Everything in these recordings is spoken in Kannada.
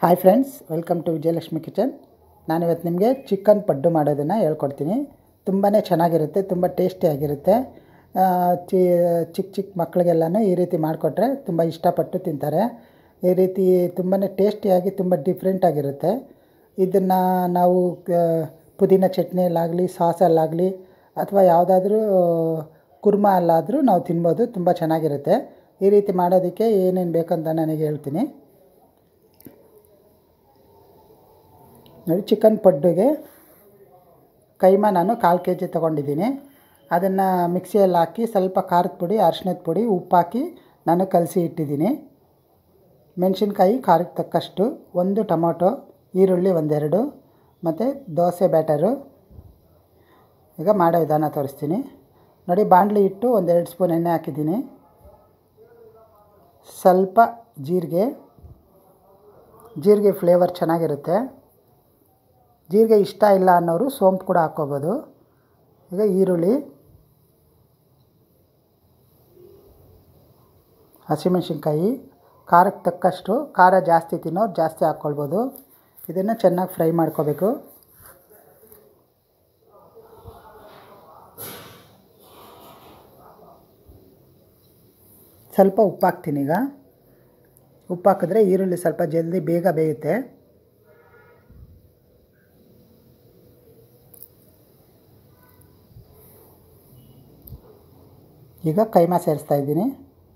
hi friends welcome to Vijayalakshmi kitchen ನಾನಿವತ್ತು ನಿಮಗೆ ಚಿಕನ್ ಪಡ್ಡು ಮಾಡೋದನ್ನು ಹೇಳ್ಕೊಡ್ತೀನಿ ತುಂಬಾ ಚೆನ್ನಾಗಿರುತ್ತೆ ತುಂಬ ಟೇಸ್ಟಿಯಾಗಿರುತ್ತೆ ಆ, ಚಿ ಚಿಕ್ಕ ಚಿಕ್ಕ ಮಕ್ಕಳಿಗೆಲ್ಲನೂ ಈ ರೀತಿ ಮಾಡಿಕೊಟ್ರೆ ತುಂಬ ಇಷ್ಟಪಟ್ಟು ತಿಂತಾರೆ ಈ ರೀತಿ ತುಂಬಾ ಟೇಸ್ಟಿಯಾಗಿ ತುಂಬ ಡಿಫ್ರೆಂಟಾಗಿರುತ್ತೆ ಇದನ್ನು ನಾವು ಕ- ಪುದೀನ ಚಟ್ನಿಯಲ್ಲಾಗಲಿ ಸಾಸಲ್ಲಾಗಲಿ ಅಥವಾ ಯಾವುದಾದ್ರೂ ಕುರ್ಮ ಅಲ್ಲಾದರೂ ನಾವು ತಿನ್ಬೋದು ತುಂಬ ಚೆನ್ನಾಗಿರುತ್ತೆ ಈ ರೀತಿ ಮಾಡೋದಕ್ಕೆ ಏನೇನು ಬೇಕಂತ ನನಗೆ ಹೇಳ್ತೀನಿ ನೋಡಿ ಚಿಕನ್ ಪಡ್ಡುಗೆ ಕೈಮಾ ನಾನು ಕಾಲು ಕೆ ಜಿ ತೊಗೊಂಡಿದ್ದೀನಿ ಅದನ್ನು ಮಿಕ್ಸಿಯಲ್ಲಿ ಹಾಕಿ ಸ್ವಲ್ಪ ಖಾರದ ಪುಡಿ ಅರಿಶಿಣದ ಪುಡಿ ಉಪ್ಪು ಹಾಕಿ ನಾನು ಕಲಸಿ ಇಟ್ಟಿದ್ದೀನಿ ಮೆಣಸಿನ್ಕಾಯಿ ಖಾರಕ್ಕೆ ತಕ್ಕಷ್ಟು ಒಂದು ಟೊಮೊಟೊ ಈರುಳ್ಳಿ ಒಂದೆರಡು ಮತ್ತು ದೋಸೆ ಬ್ಯಾಟರು ಈಗ ಮಾಡೋ ವಿಧಾನ ತೋರಿಸ್ತೀನಿ ನೋಡಿ ಬಾಣಲಿ ಇಟ್ಟು ಒಂದೆರಡು ಸ್ಪೂನ್ ಎಣ್ಣೆ ಹಾಕಿದ್ದೀನಿ ಸ್ವಲ್ಪ ಜೀರಿಗೆ ಜೀರಿಗೆ ಫ್ಲೇವರ್ ಚೆನ್ನಾಗಿರುತ್ತೆ ಜೀರಿಗೆ ಇಷ್ಟ ಇಲ್ಲ ಅನ್ನೋರು ಸೋಂಪು ಕೂಡ ಹಾಕ್ಕೋಬೋದು ಈಗ ಈರುಳ್ಳಿ ಹಸಿಮೆಣಸಿನ್ಕಾಯಿ ಖಾರಕ್ಕೆ ತಕ್ಕಷ್ಟು ಖಾರ ಜಾಸ್ತಿ ತಿನ್ನೋರು ಜಾಸ್ತಿ ಹಾಕ್ಕೊಳ್ಬೋದು ಇದನ್ನು ಚೆನ್ನಾಗಿ ಫ್ರೈ ಮಾಡ್ಕೋಬೇಕು ಸ್ವಲ್ಪ ಉಪ್ಪು ಹಾಕ್ತೀನಿ ಈಗ ಉಪ್ಪು ಹಾಕಿದ್ರೆ ಈರುಳ್ಳಿ ಸ್ವಲ್ಪ ಜಲ್ದಿ ಬೇಗ ಬೇಯುತ್ತೆ ಈಗ ಕೈಮಾ ಸೇರಿಸ್ತಾ ಇದ್ದೀನಿ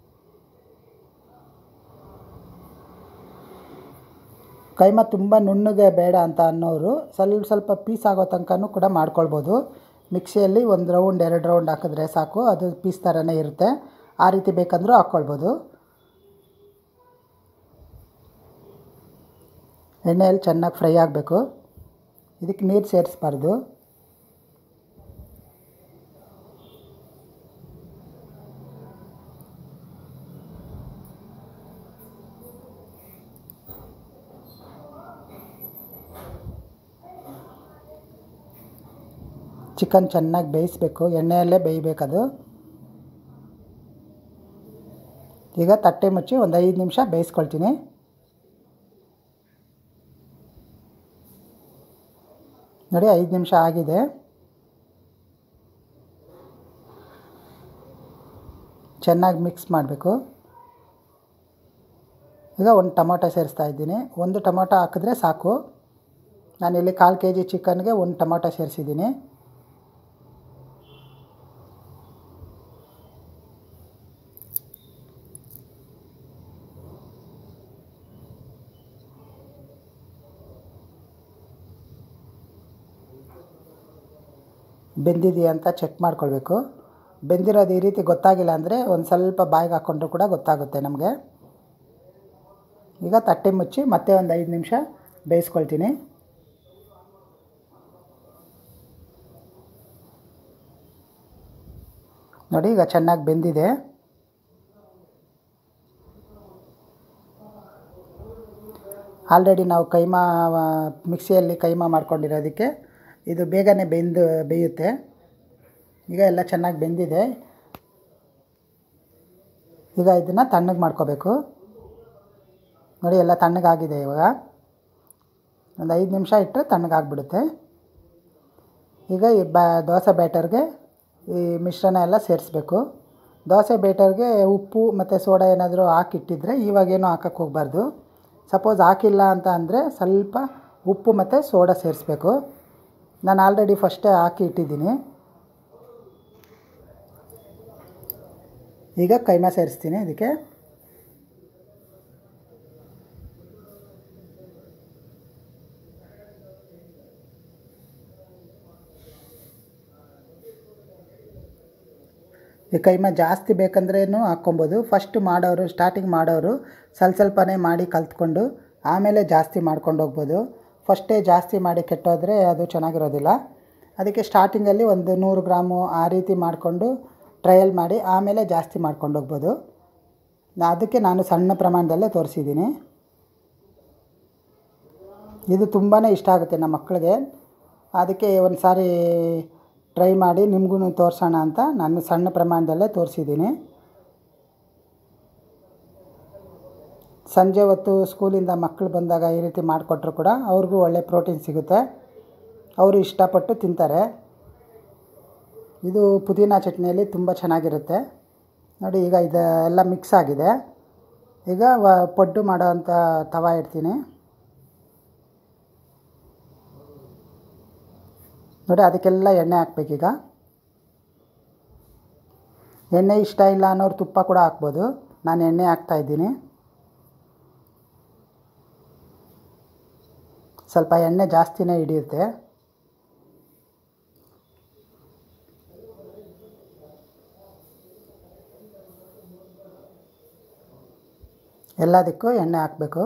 ಕೈಮಾ ತುಂಬ ನುಣ್ಣಗೆ ಬೇಡ ಅಂತ ಅನ್ನೋರು ಸ್ವಲ್ಪ ಸ್ವಲ್ಪ ಪೀಸ್ ಆಗೋ ತನಕನೂ ಕೂಡ ಮಾಡ್ಕೊಳ್ಬೋದು ಮಿಕ್ಸಿಯಲ್ಲಿ ಒಂದು ರೌಂಡ್ ಎರಡು ರೌಂಡ್ ಹಾಕಿದ್ರೆ ಸಾಕು ಅದು ಪೀಸ್ ಥರನೇ ಇರುತ್ತೆ ಆ ರೀತಿ ಬೇಕಂದ್ರೂ ಹಾಕ್ಕೊಳ್ಬೋದು ಎಣ್ಣೆಯಲ್ಲಿ ಚೆನ್ನಾಗಿ ಫ್ರೈ ಆಗಬೇಕು ಇದಕ್ಕೆ ನೀರು ಸೇರಿಸ್ಬಾರ್ದು ಚಿಕನ್ ಚೆನ್ನಾಗಿ ಬೇಯಿಸ್ಬೇಕು ಎಣ್ಣೆಯಲ್ಲೇ ಬೇಯಬೇಕದು ಈಗ ತಟ್ಟೆ ಮುಚ್ಚಿ ಒಂದು ಐದು ನಿಮಿಷ ಬೇಯಿಸ್ಕೊಳ್ತೀನಿ ನೋಡಿ ಐದು ನಿಮಿಷ ಆಗಿದೆ ಚೆನ್ನಾಗಿ ಮಿಕ್ಸ್ ಮಾಡಬೇಕು ಈಗ ಒಂದು ಟೊಮೊಟೊ ಸೇರಿಸ್ತಾ ಇದ್ದೀನಿ ಒಂದು ಟೊಮೊಟೊ ಹಾಕಿದ್ರೆ ಸಾಕು ನಾನಿಲ್ಲಿ ಕಾಲು ಕೆ ಜಿ ಚಿಕನ್ಗೆ ಒಂದು ಟೊಮೊಟೊ ಸೇರಿಸಿದ್ದೀನಿ ಬೆಂದಿದೆಯಾ ಅಂತ ಚೆಕ್ ಮಾಡ್ಕೊಳ್ಬೇಕು ಬೆಂದಿರೋದು ಈ ರೀತಿ ಗೊತ್ತಾಗಿಲ್ಲ ಅಂದರೆ ಒಂದು ಸ್ವಲ್ಪ ಬಾಯಿಗೆ ಹಾಕ್ಕೊಂಡ್ರು ಕೂಡ ಗೊತ್ತಾಗುತ್ತೆ ನಮಗೆ ಈಗ ತಟ್ಟೆ ಮುಚ್ಚಿ ಮತ್ತೆ ಒಂದು ಐದು ನಿಮಿಷ ಬೇಯಿಸ್ಕೊಳ್ತೀನಿ ನೋಡಿ ಈಗ ಚೆನ್ನಾಗಿ ಬೆಂದಿದೆ ಆಲ್ರೆಡಿ ನಾವು ಕೈಮಾ ಮಿಕ್ಸಿಯಲ್ಲಿ ಕೈಮಾ ಮಾಡ್ಕೊಂಡಿರೋದಕ್ಕೆ ಇದು ಬೇಗನೆ ಬೆಂದು ಬೇಯುತ್ತೆ ಈಗ ಎಲ್ಲ ಚೆನ್ನಾಗಿ ಬೆಂದಿದೆ ಈಗ ಇದನ್ನು ತಣ್ಣಗೆ ಮಾಡ್ಕೋಬೇಕು ನೋಡಿ ಎಲ್ಲ ತಣ್ಣಗಾಗಿದೆ ಇವಾಗ ಒಂದು ಐದು ನಿಮಿಷ ಇಟ್ಟರೆ ತಣ್ಣಗಾಗ್ಬಿಡುತ್ತೆ ಈಗ ಈ ಬ್ಯಾ ದೋಸೆ ಬ್ಯಾಟರ್ಗೆ ಈ ಮಿಶ್ರಣ ಎಲ್ಲ ಸೇರಿಸ್ಬೇಕು ದೋಸೆ ಬ್ಯಾಟರ್ಗೆ ಉಪ್ಪು ಮತ್ತು ಸೋಡಾ ಏನಾದರೂ ಹಾಕಿಟ್ಟಿದ್ರೆ ಇವಾಗೇನು ಹಾಕಕ್ಕೆ ಹೋಗಬಾರ್ದು ಸಪೋಸ್ ಹಾಕಿಲ್ಲ ಅಂತ ಅಂದರೆ ಸ್ವಲ್ಪ ಉಪ್ಪು ಮತ್ತು ಸೋಡಾ ಸೇರಿಸ್ಬೇಕು ನಾನು ಆಲ್ರೆಡಿ ಫಸ್ಟೇ ಹಾಕಿ ಇಟ್ಟಿದ್ದೀನಿ ಈಗ ಕೈಮಾ ಸೇರಿಸ್ತೀನಿ ಇದಕ್ಕೆ ಈ ಕೈಮಾ ಜಾಸ್ತಿ ಬೇಕಂದ್ರೇನು ಹಾಕ್ಕೊಬೋದು ಫಸ್ಟ್ ಮಾಡೋರು ಸ್ಟಾರ್ಟಿಂಗ್ ಮಾಡೋರು ಸ್ವಲ್ಪ ಸ್ವಲ್ಪನೇ ಮಾಡಿ ಕಲ್ತ್ಕೊಂಡು ಆಮೇಲೆ ಜಾಸ್ತಿ ಮಾಡ್ಕೊಂಡು ಹೋಗ್ಬೋದು ಫಸ್ಟೇ ಜಾಸ್ತಿ ಮಾಡಿ ಕೆಟ್ಟೋದ್ರೆ ಅದು ಚೆನ್ನಾಗಿರೋದಿಲ್ಲ ಅದಕ್ಕೆ ಸ್ಟಾರ್ಟಿಂಗಲ್ಲಿ ಒಂದು ನೂರು ಗ್ರಾಮು ಆ ರೀತಿ ಮಾಡಿಕೊಂಡು ಟ್ರಯಲ್ ಮಾಡಿ ಆಮೇಲೆ ಜಾಸ್ತಿ ಮಾಡ್ಕೊಂಡು ಹೋಗ್ಬೋದು ನಾ- ಅದಕ್ಕೆ ನಾನು ಸಣ್ಣ ಪ್ರಮಾಣದಲ್ಲೇ ತೋರಿಸಿದ್ದೀನಿ ಇದು ತುಂಬಾ ಇಷ್ಟ ಆಗುತ್ತೆ ನಮ್ಮ ಮಕ್ಕಳಿಗೆ ಅದಕ್ಕೆ ಒಂದು ಸಾರಿ ಟ್ರೈ ಮಾಡಿ ನಿಮಗೂ ತೋರಿಸೋಣ ಅಂತ ನಾನು ಸಣ್ಣ ಪ್ರಮಾಣದಲ್ಲೇ ತೋರಿಸಿದ್ದೀನಿ ಸಂಜೆ ಹೊತ್ತು ಸ್ಕೂಲಿಂದ ಮಕ್ಕಳು ಬಂದಾಗ ಈ ರೀತಿ ಮಾಡಿಕೊಟ್ರು ಕೂಡ ಅವ್ರಿಗೂ ಒಳ್ಳೆ ಪ್ರೋಟೀನ್ ಸಿಗುತ್ತೆ ಅವರು ಇಷ್ಟಪಟ್ಟು ತಿಂತಾರೆ ಇದು ಪುದೀನ ಚಟ್ನಿಯಲ್ಲಿ ತುಂಬ ಚೆನ್ನಾಗಿರುತ್ತೆ ನೋಡಿ ಈಗ ಇದು ಎಲ್ಲ ಮಿಕ್ಸ್ ಆಗಿದೆ ಈಗ ವ ಪಡ್ಡು ಮಾಡೋ ಅಂಥ ತವ ಇಡ್ತೀನಿ ನೋಡಿ ಅದಕ್ಕೆಲ್ಲ ಎಣ್ಣೆ ಹಾಕ್ಬೇಕೀಗ ಎಣ್ಣೆ ಇಷ್ಟ ಇಲ್ಲ ಅನ್ನೋರು ತುಪ್ಪ ಕೂಡ ಹಾಕ್ಬೋದು ನಾನು ಎಣ್ಣೆ ಹಾಕ್ತಾಯಿದ್ದೀನಿ ಸ್ವಲ್ಪ ಎಣ್ಣೆ ಜಾಸ್ತಿನೇ ಹಿಡಿಯುತ್ತೆ ಎಲ್ಲದಕ್ಕೂ ಎಣ್ಣೆ ಹಾಕಬೇಕು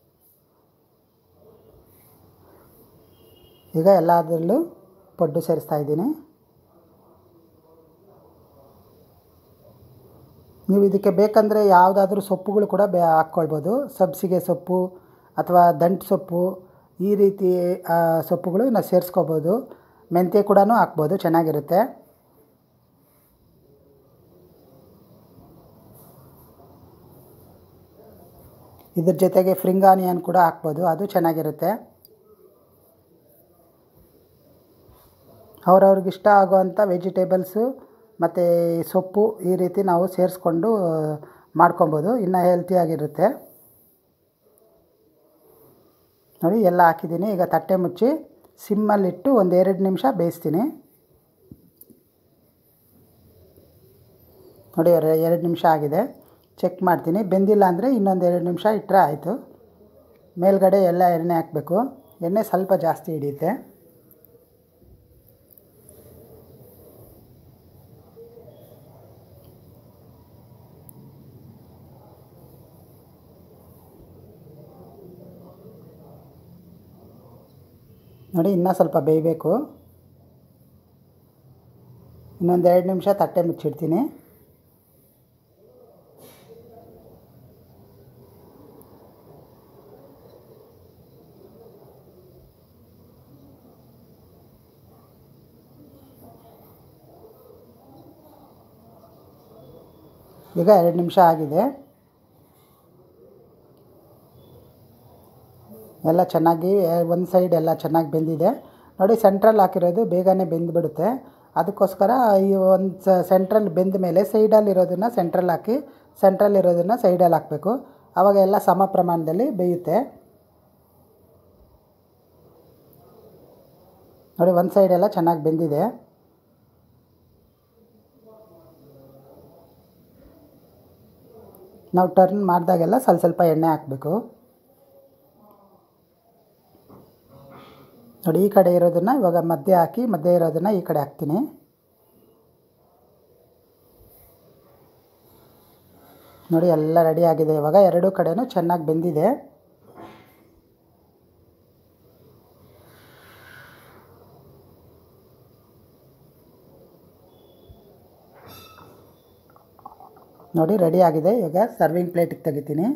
ಈಗ ಎಲ್ಲದರಲ್ಲೂ ಪಡ್ಡು ಸೇರಿಸ್ತಾ ಇದ್ದೀನಿ ನೀವು ಇದಕ್ಕೆ ಬೇಕಂದರೆ ಯಾವುದಾದ್ರೂ ಸೊಪ್ಪುಗಳು ಕೂಡ ಬೇ ಹಾಕ್ಕೊಳ್ಬೋದು ಸಬ್ಸಿಗೆ ಸೊಪ್ಪು ಅಥವಾ ದಂಟು ಸೊಪ್ಪು ಈ ರೀತಿ ಸೊಪ್ಪುಗಳು ನಾವು ಸೇರಿಸ್ಕೋಬೋದು ಮೆಂತ್ಯ ಕೂಡ ಹಾಕ್ಬೋದು ಚೆನ್ನಾಗಿರುತ್ತೆ ಇದ್ರ ಜೊತೆಗೆ ಫ್ರಿಂಗ್ ಆನಿಯನ್ ಕೂಡ ಹಾಕ್ಬೋದು ಅದು ಚೆನ್ನಾಗಿರುತ್ತೆ ಅವ್ರವ್ರಿಗೆ ಇಷ್ಟ ಆಗೋವಂಥ ವೆಜಿಟೇಬಲ್ಸು ಮತ್ತು ಸೊಪ್ಪು ಈ ರೀತಿ ನಾವು ಸೇರಿಸ್ಕೊಂಡು ಮಾಡ್ಕೊಬೋದು ಇನ್ನೂ ಹೆಲ್ತಿಯಾಗಿರುತ್ತೆ ನೋಡಿ ಎಲ್ಲ ಹಾಕಿದ್ದೀನಿ ಈಗ ತಟ್ಟೆ ಮುಚ್ಚಿ ಸಿಮ್ಮಲ್ಲಿಟ್ಟು ಒಂದು ಎರಡು ನಿಮಿಷ ಬೇಯಿಸ್ತೀನಿ ನೋಡಿ ಎರಡು ನಿಮಿಷ ಆಗಿದೆ ಚೆಕ್ ಮಾಡ್ತೀನಿ ಬೆಂದಿಲ್ಲ ಅಂದರೆ ಇನ್ನೊಂದು ಎರಡು ನಿಮಿಷ ಇಟ್ಟರೆ ಆಯಿತು ಮೇಲ್ಗಡೆ ಎಲ್ಲ ಎಣ್ಣೆ ಹಾಕಬೇಕು ಎಣ್ಣೆ ಸ್ವಲ್ಪ ಜಾಸ್ತಿ ಹಿಡಿಯುತ್ತೆ ನೋಡಿ ಇನ್ನೂ ಸ್ವಲ್ಪ ಬೇಯಬೇಕು ಇನ್ನೊಂದು ಎರಡು ನಿಮಿಷ ತಟ್ಟೆ ಮುಚ್ಚಿಡ್ತೀನಿ ಈಗ ಎರಡು ನಿಮಿಷ ಆಗಿದೆ ಎಲ್ಲ ಚೆನ್ನಾಗಿ ಒಂದು ಸೈಡ್ ಎಲ್ಲ ಚೆನ್ನಾಗಿ ಬೆಂದಿದೆ ನೋಡಿ ಸೆಂಟ್ರಲ್ಲಿ ಹಾಕಿರೋದು ಬೇಗನೆ ಬೆಂದುಬಿಡುತ್ತೆ ಅದಕ್ಕೋಸ್ಕರ ಈ ಒಂದು ಸೆಂಟ್ರಲ್ಲಿ ಬೆಂದ ಮೇಲೆ ಸೈಡಲ್ಲಿರೋದನ್ನು ಸೆಂಟ್ರಲ್ಲಿ ಹಾಕಿ ಸೆಂಟ್ರಲ್ಲಿರೋದನ್ನು ಸೈಡಲ್ಲಿ ಹಾಕಬೇಕು ಆವಾಗ ಎಲ್ಲ ಸಮ ಪ್ರಮಾಣದಲ್ಲಿ ಬೇಯುತ್ತೆ ನೋಡಿ ಒಂದು ಸೈಡೆಲ್ಲ ಚೆನ್ನಾಗಿ ಬೆಂದಿದೆ ನಾವು ಟರ್ನ್ ಮಾಡಿದಾಗೆಲ್ಲ ಸ್ವಲ್ಪ ಸ್ವಲ್ಪ ಎಣ್ಣೆ ಹಾಕಬೇಕು ನೋಡಿ ಈ ಕಡೆ ಇರೋದನ್ನು ಇವಾಗ ಮಧ್ಯೆ ಹಾಕಿ ಮಧ್ಯೆ ಇರೋದನ್ನು ಈ ಕಡೆ ಹಾಕ್ತೀನಿ ನೋಡಿ ಎಲ್ಲ ರೆಡಿ ಆಗಿದೆ ಇವಾಗ ಎರಡೂ ಕಡೆನೂ ಚೆನ್ನಾಗಿ ಬೆಂದಿದೆ ನೋಡಿ ರೆಡಿ ಆಗಿದೆ ಇವಾಗ ಸರ್ವಿಂಗ್ ಪ್ಲೇಟಿಗೆ ತೆಗಿತೀನಿ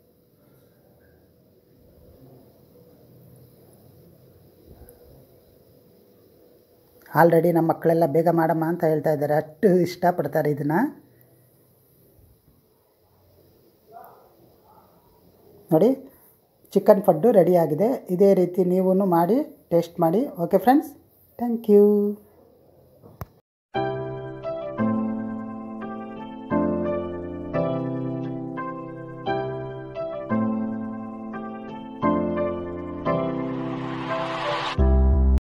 ಆಲ್ರೆಡಿ ನಮ್ಮ ಮಕ್ಕಳೆಲ್ಲ ಬೇಗ ಮಾಡಮ್ಮ ಅಂತ ಹೇಳ್ತಾ ಇದ್ದಾರೆ ಅಷ್ಟು ಇಷ್ಟಪಡ್ತಾರೆ ಇದನ್ನು ನೋಡಿ ಚಿಕನ್ ಪಡ್ಡು ರೆಡಿಯಾಗಿದೆ ಇದೇ ರೀತಿ ನೀವೂ ಮಾಡಿ ಟೇಸ್ಟ್ ಮಾಡಿ ಓಕೆ ಫ್ರೆಂಡ್ಸ್ ಥ್ಯಾಂಕ್ ಯು